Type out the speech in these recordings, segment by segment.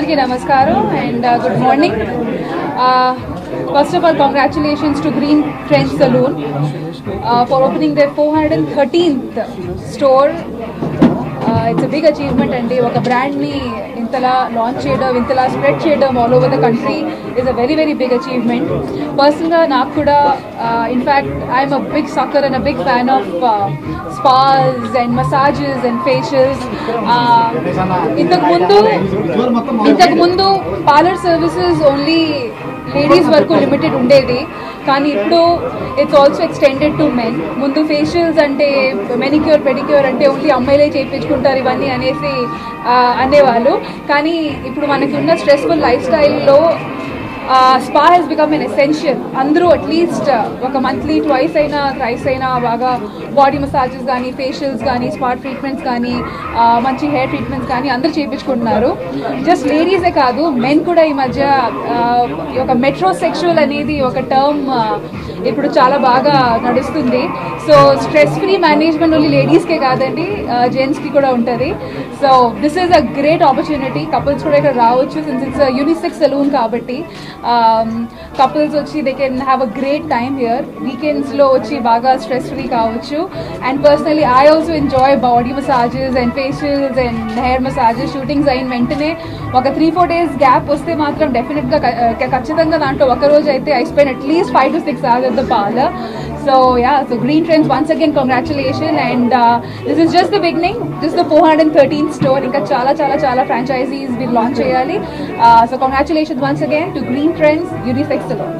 అందరికీ నమస్కారం and good morning first of all congratulations to Green Trends salon for opening their four hundred and thirteenth store it's big achievement అండి ఒక బ్రాండ్ని ఇంతలా launch చేయడం ఇంతలా స్ప్రెడ్ చేయడం all over the country is a very very big achievement పర్సనల్గా నాకు కూడా in fact I'm a big sucker and a big fan of spas and massages and facials ఇంతకు ముందు ఇంతకు ముందు పార్లర్ సర్వీసెస్ ఓన్లీ లేడీస్ వరకు లిమిటెడ్ ఉండేది కానీ ఇప్పుడు it's also extended to men ముందు ఫేషియల్స్ అంటే మెనిక్యూర్ పెడిక్యూర్ అంటే ఓన్లీ అమ్మాయిలే చేయించుకుంటారు ఇవన్నీ అనేసి ఆ, అనేవాళ్ళు కానీ ఇప్పుడు మనకి ఉన్న స్ట్రెస్ఫుల్ లైఫ్ స్టైల్లో spa has become an essential అందరూ అట్లీస్ట్ ఒక మంత్లీ ట్వైస్ అయినా థ్రైస్ అయినా బాగా బాడీ మసాజెస్ కానీ ఫేషియల్స్ కానీ స్పా ట్రీట్మెంట్స్ కానీ ఆ, మంచి హెయిర్ ట్రీట్మెంట్స్ కానీ అందరూ చేయించుకుంటున్నారు జస్ట్ లేడీసే కాదు మెన్ కూడా ఈ మధ్య ఆ, ఈ ఒక మెట్రో సెక్షువల్ అనేది ఒక టర్మ్ ఇప్పుడు చాలా బాగా నడుస్తుంది so stress free management only లేడీస్కే కాదండి జెంట్స్కి కూడా ఉంటుంది so this is a great opportunity couples కూడా ఇక్కడ రావచ్చు సిన్స్ ఇట్స్ యూనిసెక్స్ సలూన్ కాబట్టి కపుల్స్ వచ్చి they can have a great time here వీకెండ్స్లో వచ్చి బాగా స్ట్రెస్ ఫ్రీ కావచ్చు and personally I also enjoy body massages and facials and hair massages shootings అయిన వెంటనే ఒక త్రీ ఫోర్ డేస్ గ్యాప్ వస్తే మాత్రం డెఫినెట్గా ఖచ్చితంగా దాంట్లో ఒక రోజు అయితే I spend at least five to six hours at the parlor. So yeah, so Green Trends once again congratulations and uh, this is just the beginning. This is the 413th store. ఇంకా చాలా చాలా చాలా franchisees will launch చేయాలి. Uh, so congratulations once again to Green Trends Unisex Salon.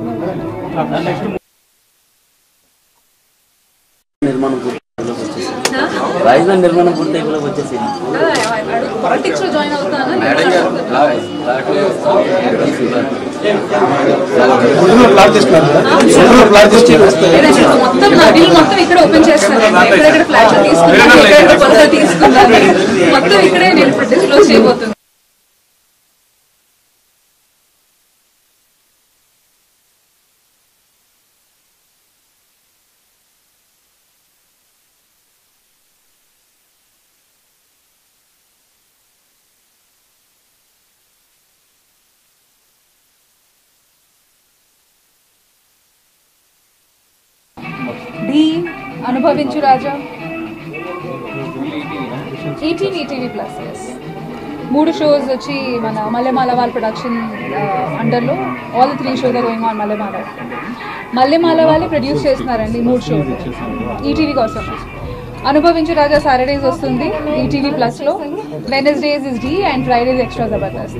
నిర్మాణం పూర్తిలోకి వచ్చేసి రాజధాని నిర్మాణం పూర్తి అయిపోలోకి వచ్చేసి పాలిటిక్స్ లో జాయిన్ అవుతాను గుంటూరులో ప్లాట్ తీసుకున్నారు కదా? గుంటూరులో ప్లాట్ తీసుకుని మొత్తం నా బిల్ మొత్తం ఇక్కడ ఓపెన్ చేస్తాను ఎక్కడెక్కడ ఫ్లాట్స్ తీసుకున్నాను ఎక్కడెక్కడ పొలాలు తీసుకున్నాను మొత్తం ఇక్కడే నేను ఇప్పుడు డిస్క్లోజ్ చేయబోతున్నాను Dhee Anubhavinchu Raja ETV ETV plus yes మూడు షోస్ వచ్చి మన మల్లెమాల వాళ్ళ ప్రొడక్షన్ అండర్లో all three shows are going on Mallemala Mallemala వాళ్ళే ప్రొడ్యూస్ చేస్తున్నారండి మూడు షోలు ఈటీవీ కోసం అనుభవించు రాజా సాటర్డేస్ వస్తుంది ఈటీవీ ప్లస్లో Wednesdays is Dhee and Fridays extra Jabardasth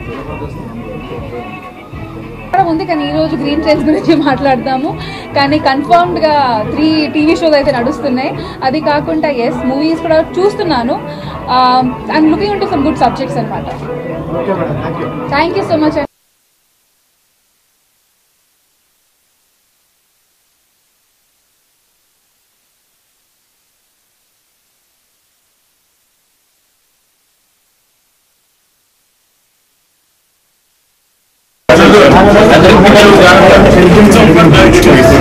కూడా ఉంది కానీ ఈ రోజు గ్రీన్ ట్రెండ్స్ గురించి మాట్లాడదాము కానీ కన్ఫర్మ్డ్ గా త్రీ టీవీ షోస్ అయితే నడుస్తున్నాయి అది కాకుండా ఎస్ మూవీస్ కూడా చూస్తున్నాను I'm looking into some good subjects అనమాట థ్యాంక్ యూ సో మచ్ అందరికి